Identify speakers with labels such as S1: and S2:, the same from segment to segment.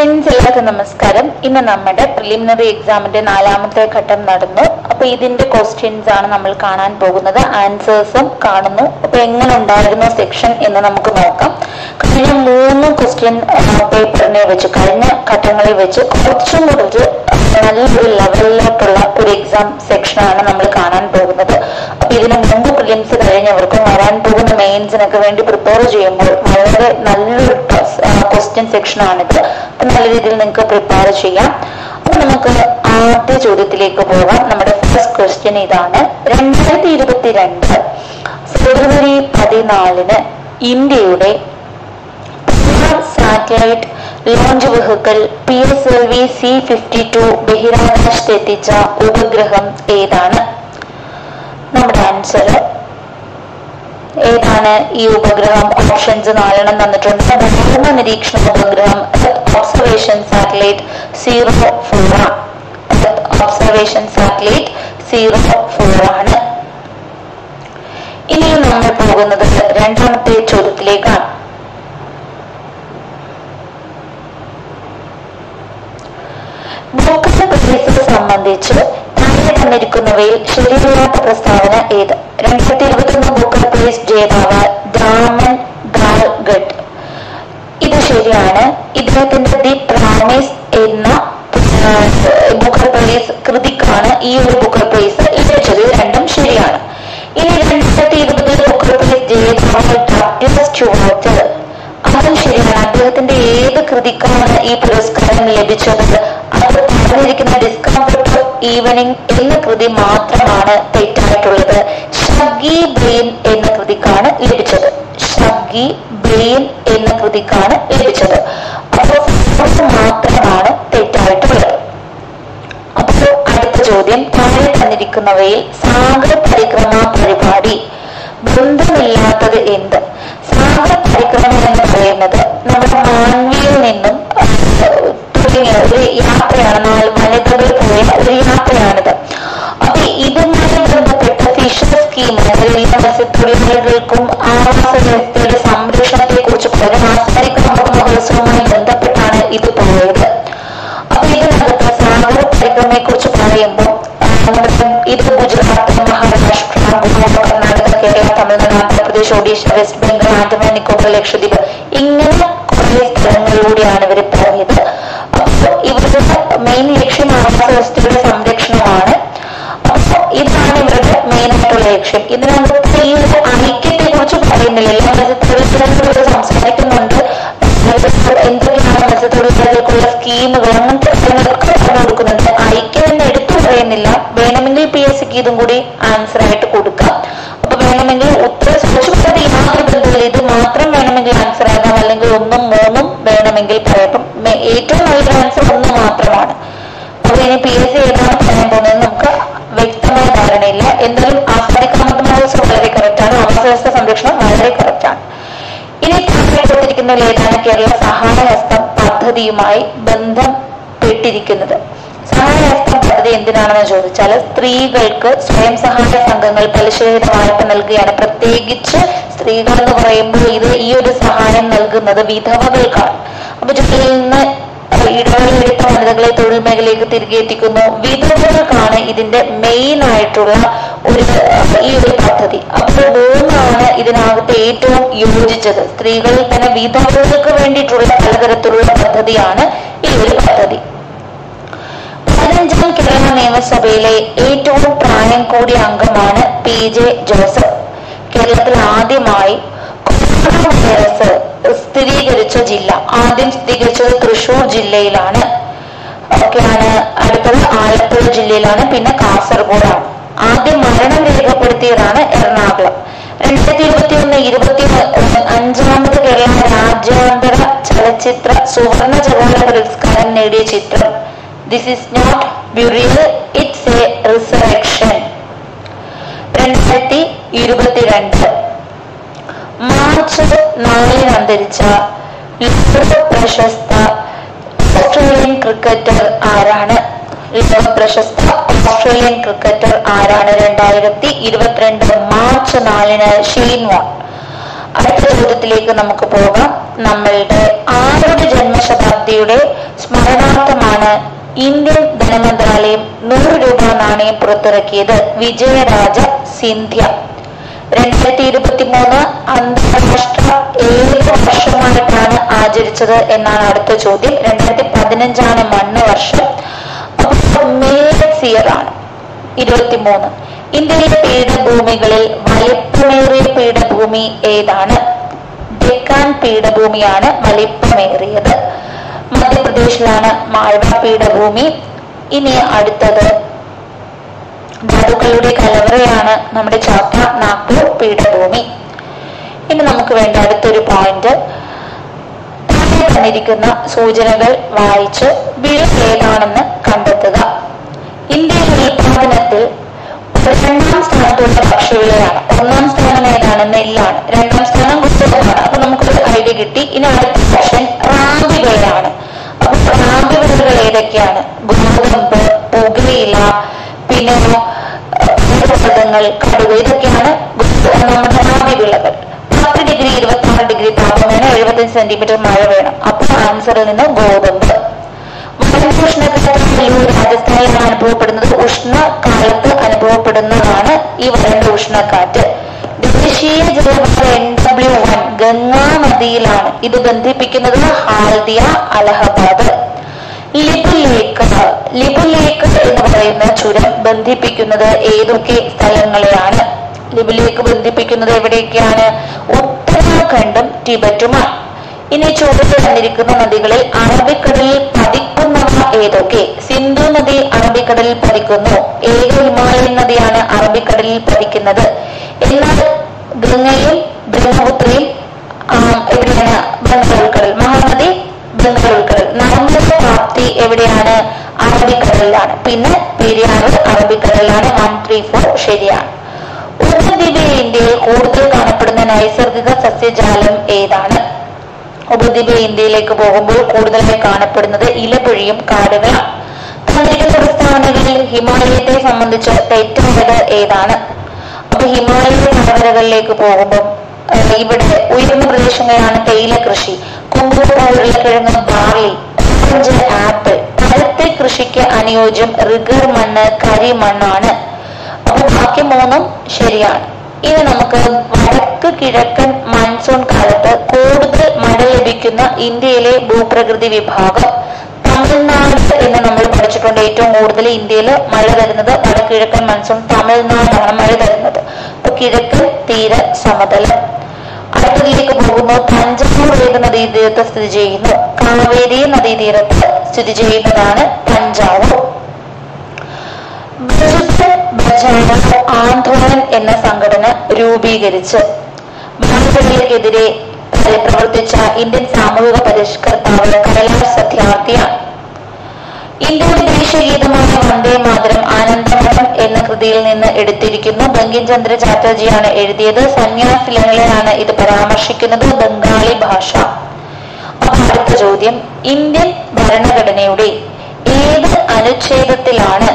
S1: friends എല്ലാവർക്കും നമസ്കാരം ഇന്ന് നമ്മുടെ പ്രിലിമിനറി എക്സാമിന്റെ നാലാമത്തെ ഘട്ടം നടന്നു അപ്പൊ ഇതിന്റെ ക്വസ്റ്റ്യൻസ് ആണ് നമ്മൾ കാണാൻ പോകുന്നത് ആൻസേഴ്സും കാണുന്നു അപ്പൊ എങ്ങനെ ഉണ്ടായിരുന്നു സെക്ഷൻ എന്ന് നമുക്ക് നോക്കാം കഴിഞ്ഞ മൂന്ന് ക്വസ്റ്റ്യൻ പേപ്പറിനെ വെച്ച് കഴിഞ്ഞ ഘട്ടങ്ങളിൽ വെച്ച് കുറച്ചും കൂടി നല്ലൊരു ലെവലിലോട്ടുള്ള ഒരു എക്സാം സെക്ഷനാണ് നമ്മൾ കാണാൻ പോകുന്നത് അപ്പൊ ഇതിന് മുമ്പ് പ്രിലിംസ് കഴിഞ്ഞവർക്കും വരാൻ പോകുന്ന മെയിൻസിനൊക്കെ വേണ്ടി പ്രിപ്പയർ ചെയ്യുമ്പോൾ വളരെ നല്ലൊരു ക്വസ്റ്റ്യൻ സെക്ഷൻ ആണിത് അപ്പൊ നല്ല രീതിയിൽ നിങ്ങൾക്ക് പ്രിപ്പയർ ചെയ്യാം അപ്പൊ നമുക്ക് ആദ്യ ചോദ്യത്തിലേക്ക് പോകാം നമ്മുടെ ഫസ്റ്റ് ക്വസ്റ്റ്യൻ ഇതാണ് രണ്ടായിരത്തി ഇരുപത്തിരണ്ട് ഫെബ്രുവരി പതിനാലിന് ഇന്ത്യയുടെ satellite launch vehicle P S L V C fifty two ബഹിരാകാശത്തെത്തിച്ച ഉപഗ്രഹം ഏതാണ് നമ്മുടെ ആൻസർ ഏതാണ് ഈ ഉപഗ്രഹം ഓപ്ഷൻസ് നാലെണ്ണം തന്നിട്ടുണ്ട് ഭൗമ നിരീക്ഷണ ഉപഗ്രഹം observation satellite zero four observation satellite zero four ആണ് ഇനിയും നമ്മൾ പോകുന്നത് രണ്ടാമത്തെ ചോദ്യത്തിലേക്കാണ് ഭൂഖണ്ഡ പ്രദേശത്തെ സംബന്ധിച്ച് താഴെ തന്നിരിക്കുന്നവയിൽ ശരിയല്ലാത്ത പ്രസ്താവന ഏത് രണ്ടായിരത്തി ഇരുപത്തൊന്ന് ബുക്കർ പ്രൈസ് ജേതാവ് ദാമൻ ഗാൽഗട്ട് ഇത് ശരിയാണ് ഇദ്ദേഹത്തിന്റെ ദി പ്രാമിസ് എന്ന ബുക്കർ പ്രൈസ് കൃതിക്കാണ് ഈ ഒരു ബുക്കർ പ്രൈസ് ലഭിച്ചത് ഇത് രണ്ടും ശരിയാണ് ഇനി രണ്ടായിരത്തി ഇരുപതിൽ ബുക്കർ പ്രൈസ് ജേതാവ് ഡബ്ല്യു സ്റ്റുവാർട്ട് അതും ശരിയാണ് അദ്ദേഹത്തിന്റെ ഏത് കൃതിക്കാണ് ഈ പുരസ്കാരം ലഭിച്ചത് അത് പറഞ്ഞിരിക്കുന്ന ഡിസ്കംഫർട്ട് ഓഫ് ഈവനിങ് എന്ന കൃതി മാത്രമാണ് തെറ്റായിട്ടുള്ളത് ഷഗ്ഗി ബ്രെയിൻ എന്ന കൃതിക്കാണ് ലഭിച്ചത് ഷഗ്ഗി ബ്രെയിൻ എന്ന കൃതിക്കാണ് ലഭിച്ചത് അപ്പോൾ മാത്രമാണ് തെറ്റായിട്ടുള്ളത് അപ്പോൾ അടുത്ത ചോദ്യം താഴെ തന്നിരിക്കുന്നവയിൽ സാഗര പരിക്രമ പരിപാടി ബന്ധമില്ലാത്തത് എന്ത് സാഗര പരിക്രമ എന്ന് പറയുന്നത് നമ്മുടെ മാൻവിയിൽ നിന്നും തുടങ്ങിയ ഒരു യാത്രയാണ് നാല് മലകളിൽ പോയ ഒരു യാത്രയാണിത് അപ്പൊ ഇതുമായി ബന്ധപ്പെട്ട ഫിഷർ സ്കീം അതായത് മത്സ്യത്തൊഴിലാളികൾക്കും ആവാസ വ്യവസ്ഥയുടെ സംരക്ഷണത്തെ കുറിച്ച് പറഞ്ഞ ആസ്കരിക്കുന്ന മഹോത്സവവുമായി ബന്ധപ്പെട്ടാണ് ഇത് പോയത് അപ്പൊ ഇതിനകത്ത് സാഗര പരിക്രമയെ കുറിച്ച് പറയുമ്പോൾ ഇത് ഗുജറാത്ത് മഹാരാഷ്ട്ര ഗോവ കർണാടക കേരള തമിഴ്നാട് ആന്ധ്രാപ്രദേശ് ഒഡീഷ വെസ്റ്റ് ബംഗാൾ ആൻഡമാൻ നിക്കോബർ ലക്ഷദ്വീപ് ഇങ്ങനെ കുറെ സ്ഥലങ്ങളിലൂടെയാണ് ഇവർ പോയത് അപ്പൊ ഇവരുടെ മെയിൻ ലക്ഷ്യം ആവാസ വ്യവസ്ഥയുടെ സംരക്ഷണമാണ് അപ്പൊ ഇതാണ് ഇവരുടെ മെയിൻ ആയിട്ടുള്ള ലക്ഷ്യം ഇതിനകത്ത് ഈ ഒരു ഐക്യത്തെ കുറിച്ച് പറയുന്നില്ല എല്ലാ മത്സ്യത്തൊഴിലാളികളോട് സംസാരിക്കുന്നുണ്ട് എന്തൊക്കെയാണ് മത്സ്യത്തൊഴിലാളികൾക്കുള്ള സ്കീമുകൾ അങ്ങനത്തെ കാര്യങ്ങളൊക്കെ പറഞ്ഞു കൊടുക്കുന്നുണ്ട് ഐക്യം എന്ന് എടുത്തു പറയുന്നില്ല വേണമെങ്കിൽ പി എസ് സിക്ക് ഇതും കൂടി ആൻസർ ആയിട്ട് കൊടുക്കാം അപ്പൊ വേണമെങ്കിൽ ഉത്തര ചോദിച്ചത് യാതൊരു ബന്ധമില്ല ഇത് മാത്രം വേണമെങ്കിൽ ആൻസർ ആകാം അല്ലെങ്കിൽ ഒന്നും മൂന്നും വേണമെങ്കിൽ പറയാം ഏറ്റവും നല്ലൊരു ആൻസർ ഒന്ന് മാത്രമാണ് അപ്പൊ ഇനി പി എസ് സി ഏതാണ് പറയാൻ പോകുന്നത് നമുക്ക് വ്യക്തമായ ധാരണയില്ല എന്നാലും ആസ്വാദിക്കാമത്ത മഹോത്സവം വളരെ കറക്റ്റാണ് ആവാസവ്യവസ്ഥ സംരക്ഷണം വളരെ കറക്റ്റാണ് ഇനി കൊടുത്തിരിക്കുന്നതിൽ ഏതാണ് കേരള സഹായഹസ്തം പദ്ധതിയുമായി ബന്ധപ്പെട്ടിരിക്കുന്നത് സഹായഹസ്തം പദ്ധതി എന്തിനാണെന്ന് ചോദിച്ചാൽ സ്ത്രീകൾക്ക് സ്വയം സഹായ സംഘങ്ങൾ പലിശരഹിത വായ്പ നൽകുകയാണ് പ്രത്യേകിച്ച് സ്ത്രീകൾ എന്ന് പറയുമ്പോൾ ഇത് ഈ ഒരു സഹായം നൽകുന്നത് വിധവകൾക്കാണ് അപ്പൊ ജോലിയിൽ നിന്ന് ഇടവേളയെടുത്ത വനിതകളെ തൊഴിൽ മേഖലയിലേക്ക് തിരികെ എത്തിക്കുന്നു വിധവകൾക്കാണ് ഇതിന്റെ മെയിൻ ആയിട്ടുള്ള ഒരു ഈ ഒരു പദ്ധതി അപ്പോൾ മൂന്നാണ് ഇതിനകത്ത് ഏറ്റവും യോജിച്ചത് സ്ത്രീകളിൽ തന്നെ വിധവകൾക്ക് വേണ്ടിയിട്ടുള്ള പലതരത്തിലുള്ള പദ്ധതിയാണ് ഈ ഒരു പദ്ധതി പതിനഞ്ചാം കേരള നിയമസഭയിലെ ഏറ്റവും പ്രായം കൂടിയ അംഗമാണ് പി ജെ ജോസഫ് കേരളത്തിൽ ആദ്യമായി കൊറോണ വൈറസ് സ്ഥിരീകരിച്ച ജില്ല ആദ്യം സ്ഥിരീകരിച്ചത് തൃശൂർ ജില്ലയിലാണ് ഒക്കെയാണ് അടുത്തത് ആലപ്പുഴ ജില്ലയിലാണ് പിന്നെ കാസർഗോഡാണ് ആദ്യം മരണം രേഖപ്പെടുത്തിയതാണ് എറണാകുളം രണ്ടായിരത്തി ഇരുപത്തി ഒന്ന് ഇരുപത്തി അഞ്ചാമത് കേരള രാജ്യാന്തര ചലച്ചിത്ര സുവർണ ചകോല പുരസ്കാരം നേടിയ ചിത്രം this is not burial it's a resurrection രണ്ടായിരത്തി ഇരുപത്തിരണ്ട് മാർച്ച് നാലിന് അന്തരിച്ച ലോക പ്രശസ്ത ഓസ്ട്രേലിയൻ ക്രിക്കറ്റർ ആരാണ് ലോക പ്രശസ്ത ഓസ്ട്രേലിയൻ ക്രിക്കറ്റർ ആരാണ് രണ്ടായിരത്തി ഇരുപത്തിരണ്ട് മാർച്ച് നാലിന് ഷെയ്ൻ വാൺ അടുത്ത ചോദ്യത്തിലേക്ക് നമുക്ക് പോകാം നമ്മളുടെ ആരുടെ ജന്മശതാബ്ദിയുടെ സ്മരണാർത്ഥമാണ് ഇന്ത്യൻ ധനമന്ത്രാലയം നൂറ് രൂപ നാണയം പുറത്തിറക്കിയത് വിജയരാജ സിന്ധ്യ രണ്ടായിരത്തി ഇരുപത്തി മൂന്ന് അന്താരാഷ്ട്ര ഏത് വർഷമായിട്ടാണ് ആചരിച്ചത് എന്നാണ് അടുത്ത ചോദ്യം രണ്ടായിരത്തി പതിനഞ്ചാണ് മണ്ണ് വർഷം അപ്പൊ മേലസ് ഇയർ ആണ് ഇരുപത്തിമൂന്ന് ഇന്ത്യയിലെ പീഠഭൂമികളിൽ വലിപ്പമേറിയ പീഠഭൂമി ഏതാണ് ഡെക്കാൻ പീഠഭൂമിയാണ് വലിപ്പമേറിയത് മധ്യപ്രദേശിലാണ് മാൾവ പീഠഭൂമി ഇനി അടുത്തത് ധാതുക്കളുടെ കലവറയാണ് നമ്മുടെ ചാത്ത നാഗ്പൂർ പീഠഭൂമി ഇനി നമുക്ക് വേണ്ട അടുത്തൊരു പോയിന്റ് താഴെ തന്നിരിക്കുന്ന സൂചനകൾ വായിച്ച് വിള ഏതാണെന്ന് കണ്ടെത്തുക ഇന്ത്യയിലെ ഉൽപാദനത്തിൽ രണ്ടാം സ്ഥാനത്തുള്ള ഭക്ഷ്യവിളയാണ് ഒന്നാം സ്ഥാനം ഏതാണ് നെല്ലാണ് രണ്ടാം സ്ഥാനം ഗോതമ്പാണ് അപ്പൊ നമുക്കൊരു ഐഡിയ കിട്ടി ഇനി അടുത്ത സെക്ഷൻ റാബി വിളയാണ് അപ്പൊ റാബി വിളകൾ ഏതൊക്കെയാണ് ഗോതമ്പ് പുകയില പിന്നെ പദങ്ങൾ കടുവ ഇതൊക്കെയാണ് ഗോ- നമ്മുടെ റാബി വിളകൾ പത്ത് ഡിഗ്രി ഇരുപത്തി ആറ് ഡിഗ്രി താപം വേണം എഴുപത്തഞ്ച് സെന്റിമീറ്റർ മഴ വേണം അപ്പൊ ആൻസറിൽ നിന്ന് ഗോതമ്പ് വരണ്ട രാജസ്ഥാനിലാണ് അനുഭവപ്പെടുന്നത് ഉഷ്ണകാലത്ത് അനുഭവപ്പെടുന്നതാണ് ഈ വരണ്ട ഉഷ്ണക്കാറ്റ് ദേശീയ ജലപാത എൻ ഡബ്ല്യു വൺ ഗംഗാ നദിയിലാണ് ഇത് ബന്ധിപ്പിക്കുന്നത് ഹാൽദിയ അലഹബാദ് ലിപു ലേക്ക് ലിപു ലേക്ക് എന്ന് പറയുന്ന ചുരം ബന്ധിപ്പിക്കുന്നത് ഏതൊക്കെ സ്ഥലങ്ങളെയാണ് ലിപു ലേക്ക് ബന്ധിപ്പിക്കുന്നത് എവിടെയൊക്കെയാണ് ഉത്തരാഖണ്ഡും ടിബറ്റുമാണ് ഇനി ചുവട്ട് തന്നിരിക്കുന്ന നദികളിൽ അറബിക്കടലിൽ പതിക്കുന്നവ ഏതൊക്കെ സിന്ധു നദി അറബിക്കടലിൽ പതിക്കുന്നു ഏക ഹിമാലയൻ നദിയാണ് അറബിക്കടലിൽ പതിക്കുന്നത് എന്നാൽ ഗംഗയും ബ്രഹ്മപുത്രയും ആം, എവിടെയാണ് ബംഗാൾ ഉൾക്കടൽ മഹാനദി ബംഗാൾ ഉൾക്കടൽ നർമ്മദ പ്രാപ്തി എവിടെയാണ് അറബിക്കടലിലാണ് പിന്നെ പെരിയാറ് അറബിക്കടലിലാണ് വൺ ത്രീ ഫോർ ശരിയാണ് ഉപദ്വീപ ഇന്ത്യയിൽ കൂടുതൽ കാണപ്പെടുന്ന നൈസർഗിക സസ്യജാലം ഏതാണ് ഉപദ്വീപ ഇന്ത്യയിലേക്ക് പോകുമ്പോൾ കൂടുതലായി കാണപ്പെടുന്നത് ഇലപൊഴിയും കാടുകളാണ് തന്നിരിക്കുന്ന പ്രസ്താവനകളിൽ ഹിമാലയത്തെ സംബന്ധിച്ച് തെറ്റുള്ളത് ഏതാണ് അപ്പൊ ഹിമാലയ താഴ്വരകളിലേക്ക് പോകുമ്പോൾ ഏഹ്, ഇവിടെ ഉയർന്ന പ്രദേശങ്ങളിലാണ് തേയില കൃഷി കുങ്കുമ ഉരുളക്കിഴങ്ങ് ബാർലി ഓറഞ്ച് ആപ്പിൾ പഴത്തെ കൃഷിക്ക് അനുയോജ്യം റിഗർ മണ്ണ് കരിമണ്ണാണ് അപ്പൊ ബാക്കി മൂന്നും ശരിയാണ് ഇനി നമുക്ക് വടക്ക് കിഴക്കൻ മൺസൂൺ കാലത്ത് കൂടുതൽ മഴ ലഭിക്കുന്ന ഇന്ത്യയിലെ ഭൂപ്രകൃതി വിഭാഗം തമിഴ്നാട് എന്ന് നമ്മൾ പഠിച്ചിട്ടുണ്ട് ഏറ്റവും കൂടുതൽ ഇന്ത്യയിൽ മഴ തരുന്നത് വടക്ക് കിഴക്കൻ മൺസൂൺ തമിഴ്നാടാണ് മഴ തരുന്നത് അപ്പൊ കിഴക്കൻ തീര സമതലം അടുത്തതിലേക്ക് പോകുമ്പോൾ തഞ്ചാവൂർ ഏത് നദീതീരത്ത് സ്ഥിതി ചെയ്യുന്നു കാവേരി നദീതീരത്ത് സ്ഥിതി ചെയ്യുന്നതാണ് തഞ്ചാവൂർ ബജറ്റ് ബച്ചാവോ ആന്തോളൻ എന്ന സംഘടന രൂപീകരിച്ച് ബാലികൾക്കെതിരെ പ്രവർത്തിച്ച ഇന്ത്യൻ സാമൂഹിക പരിഷ്കർത്താവ് കൈലാഷ് സത്യാർത്ഥിയാണ് ഇന്ത്യയുടെ ദേശീയ ഗീതമായ വന്ദേ മാതരം ആനന്ദമഠം എന്ന കൃതിയിൽ നിന്ന് എടുത്തിരിക്കുന്നു ബങ്കിം ചന്ദ്ര ചാറ്റർജിയാണ് എഴുതിയത് സന്യാസ് ലഹളയാണ് ഇത് പരാമർശിക്കുന്നത് ബംഗാളി ഭാഷ അപ്പൊ അടുത്ത ചോദ്യം ഇന്ത്യൻ ഭരണഘടനയുടെ ഏത് അനുച്ഛേദത്തിലാണ്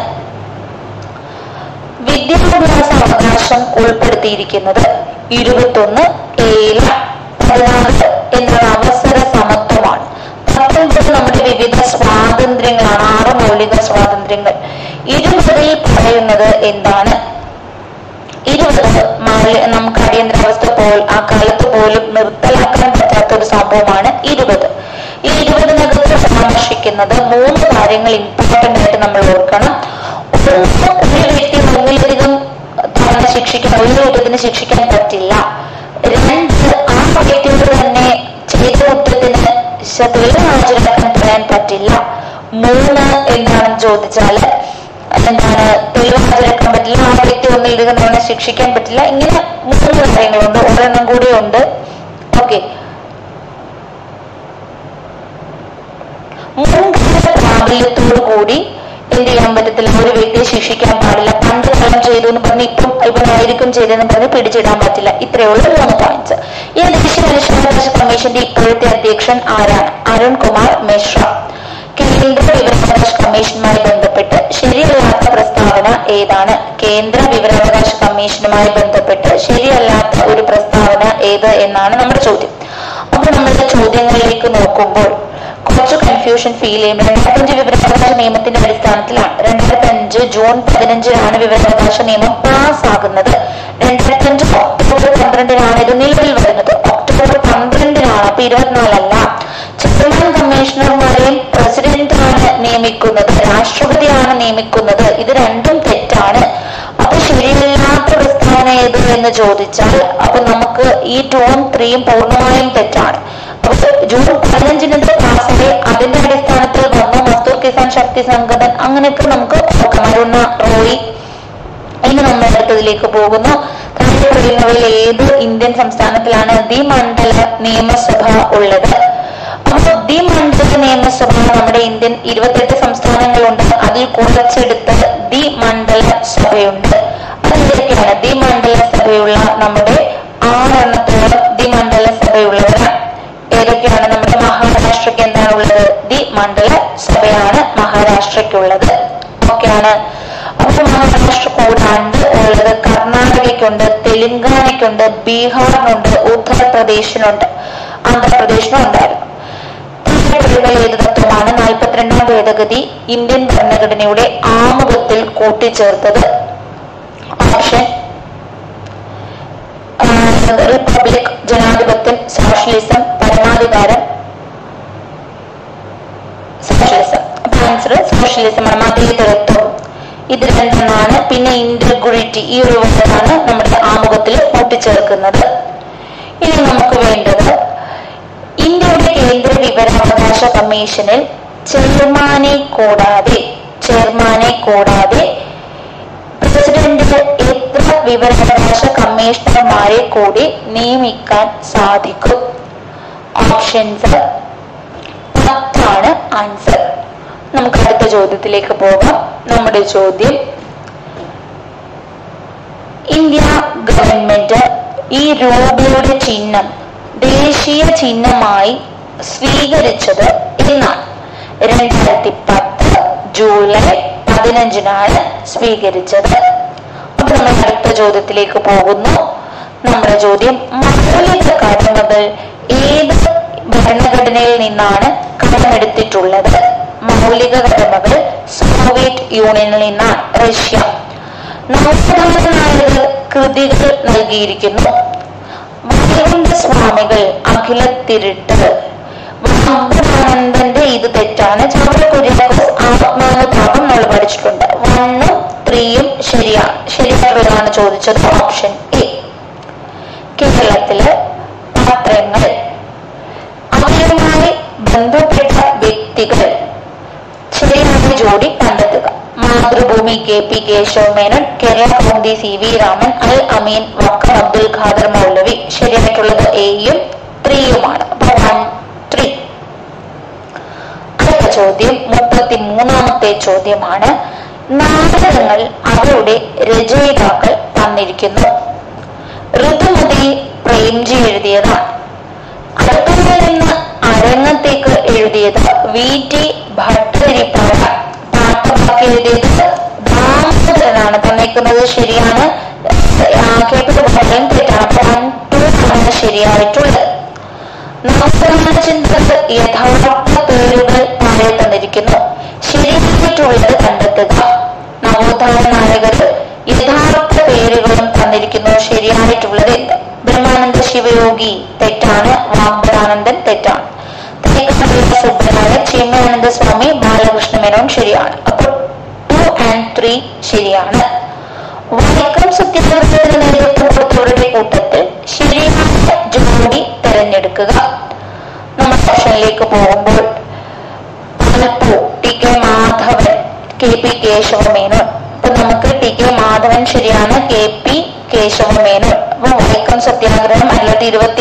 S1: വിദ്യാഭ്യാസ അവകാശം ഉൾപ്പെടുത്തിയിരിക്കുന്നത് ഇരുപത്തൊന്ന് ഏല പതിനാറ് എന്നത് അവസര സമത്വമാണ് പത്തൊൻപത് നമ്മുടെ വിവിധ സ്വാതന്ത്ര്യങ്ങളാണ് ആറ് മൗലിക സ്വാതന്ത്ര്യങ്ങൾ ഇരുപതിൽ പറയുന്നത് എന്താണ് ഇരുപത് മാലി നമുക്ക് അടിയന്തരാവസ്ഥ പോൽ ആ കാലത്ത് പോലും നിർത്തലാക്കാൻ പറ്റാത്ത ഒരു സംഭവമാണ് ഇരുപത് ഈ ഇരുപതിനകത്ത് പരാമർശിക്കുന്നത് മൂന്ന് കാര്യങ്ങൾ ഇമ്പോർട്ടന്റ് ആയിട്ട് നമ്മൾ ഓർക്കണം ഒന്ന് ഒരു വ്യക്തി ഒന്നിലധികം തവണ ശിക്ഷിക്കാൻ ഒരു കുറ്റത്തിന് ശിക്ഷിക്കാൻ പറ്റില്ല രണ്ട് ആ വ്യക്തിയോട് തന്നെ ചെയ്ത കുറ്റത്തിന് ശ- തെളിവ് ഹാജരാക്കാൻ പറയാൻ പറ്റില്ല മൂന്ന് എന്താണെന്ന് ചോദിച്ചാല് എന്താണ് തെളിവ് ഹാജരാക്കാൻ പറ്റില്ല ആ വ്യക്തി ഒന്നിലധികം തവണ ശിക്ഷിക്കാൻ പറ്റില്ല ഇങ്ങനെ മൂന്ന് കാര്യങ്ങളുണ്ട് ഒരെണ്ണം കൂടി ഉണ്ട് ഓക്കെ മുൻകാല പ്രാബല്യത്തോടു കൂടി എന്ത് ചെയ്യാൻ പറ്റത്തില്ല ഒരു വ്യക്തിയെ ശിക്ഷിക്കാൻ പാടില്ല പണ്ട് കാലം ചെയ്തു എന്ന് പറഞ്ഞ് ഇപ്പം ഇവനായിരിക്കും ചെയ്തതെന്ന് പറഞ്ഞ് പിടിച്ചിടാൻ പറ്റില്ല ഇത്രയുള്ള മൂന്ന് പോയിന്റ്സ് ഈ ദേശീയ മനുഷ്യാവകാശ കമ്മീഷന്റെ ഇപ്പോഴത്തെ അധ്യക്ഷൻ ആരാണ് അരുൺ കുമാർ മിശ്ര കേന്ദ്ര വിവരാവകാശ കമ്മീഷനുമായി ബന്ധപ്പെട്ട് ശരിയല്ലാത്ത പ്രസ്താവന ഏതാണ് കേന്ദ്ര വിവരാവകാശ കമ്മീഷനുമായി ബന്ധപ്പെട്ട് ശരിയല്ലാത്ത ഒരു പ്രസ്താവന ഏത് എന്നാണ് നമ്മുടെ ചോദ്യം അപ്പൊ നമ്മളുടെ ചോദ്യങ്ങളിലേക്ക് നോക്കുമ്പോൾ കുറച്ച് കൺഫ്യൂഷൻ ഫീൽ ചെയ്യും രണ്ടായിരത്തഞ്ച് വിവരാവകാശ നിയമത്തിന്റെ അടിസ്ഥാനത്തിലാണ് രണ്ടായിരത്തി അഞ്ച് ജൂൺ പതിനഞ്ചിനാണ് വിവരാവകാശ നിയമം പാസ്സാകുന്നത് രണ്ടായിരത്തി അഞ്ച് ഒക്ടോബർ പന്ത്രണ്ടിനാണ് ഇത് നിലവിൽ വരുന്നത് ഒക്ടോബർ പന്ത്രണ്ടിനാണ് അപ്പൊ ഇരുപത്തിനാലല്ല ചെയർമാൻ കമ്മീഷണർമാരെയും പ്രസിഡന്റാണ് നിയമിക്കുന്നത് രാഷ്ട്രപതിയാണ് നിയമിക്കുന്നത് ഇത് രണ്ടും തെറ്റാണ് അപ്പൊ ശരിയല്ലാത്ത പ്രസ്താവന ഏത് എന്ന് ചോദിച്ചാൽ അപ്പൊ നമുക്ക് ഈ ടൂവും ത്രീയും പൂർണ്ണമായും തെറ്റാണ് അപ്പൊ ജൂൺ പതിനഞ്ചിന് ഇത് പാസ്സായി അതിന്റെ അടിസ്ഥാനത്തിൽ വന്നു മസ്തൂർ കിസാൻ ശക്തി സംഘടൻ അങ്ങനെയൊക്കെ നമുക്ക് നോക്കാം അരുണ റോയി ഇനി നമ്മൾ അടുത്തതിലേക്ക് പോകുന്നു താഴെ പറയുന്നവയിൽ ഏത് ഇന്ത്യൻ സംസ്ഥാനത്തിലാണ് ദി മണ്ഡല നിയമസഭ ഉള്ളത് അപ്പൊ ദി മണ്ഡല നിയമസഭ നമ്മുടെ ഇന്ത്യൻ ഇരുപത്തെട്ട് സംസ്ഥാനങ്ങളുണ്ട് അതിൽ കുറച്ചെടുത്ത് ദി മണ്ഡല സഭയുണ്ട് അതിലേക്കാണ് ദി മണ്ഡല സഭയുള്ള നമ്മുടെ ആറെണ്ണത്തോളം ദി മണ്ഡല സഭയുള്ളവരാണ് ഏതൊക്കെയാണ് നമ്മുടെ മഹാരാഷ്ട്രയ്ക്ക് എന്താണ് ഉള്ളത് ദി മണ്ഡല സഭയാണ് മഹാരാഷ്ട്രയ്ക്കുള്ളത് ഓക്കെയാണ് അപ്പൊ മഹാരാഷ്ട്ര കൂടാണ്ട് ഉള്ളത് കർണാടകയ്ക്കുണ്ട് തെലുങ്കാനയ്ക്കുണ്ട് ബീഹാറിനുണ്ട് ഉത്തർപ്രദേശിനുണ്ട് ആന്ധ്രാപ്രദേശിനും ഉണ്ടായിരുന്നു താഴെപ്പറയുന്ന ഏത് തത്വമാണ് നാൽപ്പത്തിരണ്ടാം ഭേദഗതി ഇന്ത്യൻ ഭരണഘടനയുടെ ആമുഖത്തിൽ കൂട്ടിച്ചേർത്തത് ഓപ്ഷൻ റിപ്പബ്ലിക് ജനാധിപത്യം സോഷ്യലിസം പരമാധികാരം സോഷ്യലിസം അപ്പൊ ആൻസർ സോഷ്യലിസം ആണ് മതേതരത്വം ഇത് രണ്ടെണ്ണമാണ് പിന്നെ ഇന്റഗ്രിറ്റി ഈ ഒരു വേർഡാണ് നമ്മുടെ ആമുഖത്തിൽ കൂട്ടിച്ചേർക്കുന്നത് ഇനി നമുക്ക് വേണ്ടത് ഇന്ത്യയുടെ കേന്ദ്ര വിവരാവകാശ കമ്മീഷനിൽ ചെയർമാനെ കൂടാതെ ചെയർമാനെ കൂടാതെ പ്രസിഡന്റ് എത്ര വിവരാവകാശ കമ്മീഷണർമാരെ കൂടി നിയമിക്കാൻ സാധിക്കും ഓപ്ഷൻസ് പത്താണ് ആൻസർ നമുക്ക് അടുത്ത ചോദ്യത്തിലേക്ക് പോകാം നമ്മുടെ ചോദ്യം ഇന്ത്യ ഗവൺമെന്റ് ഈ രൂപയുടെ ചിഹ്നം ദേശീയ ചിഹ്നമായി സ്വീകരിച്ചത് എന്നാണ് രണ്ടായിരത്തി പത്ത് ജൂലൈ പതിനഞ്ചിനാണ് സ്വീകരിച്ചത് അപ്പൊ നമ്മൾ അടുത്ത ചോദ്യത്തിലേക്ക് പോകുന്നു നമ്മുടെ ചോദ്യം മൗലിക കടമകൾ ഏത് ഭരണഘടനയിൽ നിന്നാണ് കടമെടുത്തിട്ടുള്ളത് മൗലിക കടമകൾ സോവിയറ്റ് യൂണിയനിൽ നിന്നാണ് റഷ്യ നാൽപ്പതായിരം കൃതികൾ നൽകിയിരിക്കുന്നു വൈകുണ്ഠ സ്വാമികൾ അഖിലത്തിരുട്ട് വാഗ്ദാനന്ദന്റെ ഇത് തെറ്റാണ് ചാവറ കുര്യാക്കോസ് ആത്മാനുതാപം നമ്മൾ പഠിച്ചിട്ടുണ്ട് വണ്ണും ത്രീയും ശരിയാണ് ശരിയായിട്ടുള്ളതാണ് ചോദിച്ചത് ഓപ്ഷൻ എ കേരളത്തില് പത്രങ്ങൾ അവരുമായി ബന്ധപ്പെട്ട വ്യക്തികൾ ശരിയായ ജോഡി കണ്ടെത്തുക Mathrubhumi K P Kesava Menon Kerala Kaumudi C V Raman Al Ameen Vakkom Abdul Khader Maulavi ശരിയായിട്ടുള്ളത് എയും ത്രീയുമാണ് അപ്പൊ വൺ ത്രീ അടുത്ത ചോദ്യം മുപ്പത്തി മൂന്നാമത്തെ ചോദ്യമാണ് നാടകങ്ങൾ അവരുടെ രചയിതാക്കൾ തന്നിരിക്കുന്നു ഋതുമതി പ്രേംജി എഴുതിയതാണ് അടുത്തുള്ള നിന്ന് അരങ്ങത്തേക്ക് എഴുതിയത് വി ടി ഭട്ടതിരിപ്പാട് പാട്ടമാക്കി എഴുതിയത് ദാമോദരനാണ് തന്നേക്കുന്നത് ശരിയാണ് കേട്ടത് വളരെ തെറ്റാണ് അപ്പൊ വൺ ടു ആണ് ശരിയായിട്ടുള്ളത് നവോത്ഥാനചിന്തകർ യഥാർത്ഥ പേരുകൾ താഴെ തന്നിരിക്കുന്നു ശരിയായിട്ടുള്ളത് കണ്ടെത്തുക നവോത്ഥാന നായകർ യഥാർത്ഥ പേരുകളും തന്നിരിക്കുന്നു ശരിയായിട്ടുള്ളത് എന്ത് ബ്രഹ്മാനന്ദ ശിവയോഗി തെറ്റാണ് വാഗ്ദാനന്ദൻ തെറ്റാണ് തേക്കമല്ല സുബ്രനായ ചിന്മയാനന്ദ സ്വാമി ബാലകൃഷ്ണ മേനോൻ ശരിയാണ് അപ്പോൾ ടു ആൻഡ് ത്രീ ശരിയാണ് വൈക്കം സത്യാഗ്രഹത്തിന് നേതൃത്വം കൊടുത്തവരുടെ കൂട്ടത്തിൽ ശരിയായ ജോഡി തെരഞ്ഞെടുക്കുക നമ്മൾ ഓപ്ഷനിലേക്ക് പോകുമ്പോൾ ആലപ്പു T K Madhavan K P Kesava Menon അപ്പൊ നമുക്ക് ടി കെ മാധവൻ ശരിയാണ് കെ പി കേശവ മേനോൻ അപ്പൊ വൈക്കം സത്യാഗ്രഹം ആയിരത്തി ഇരുപത്തി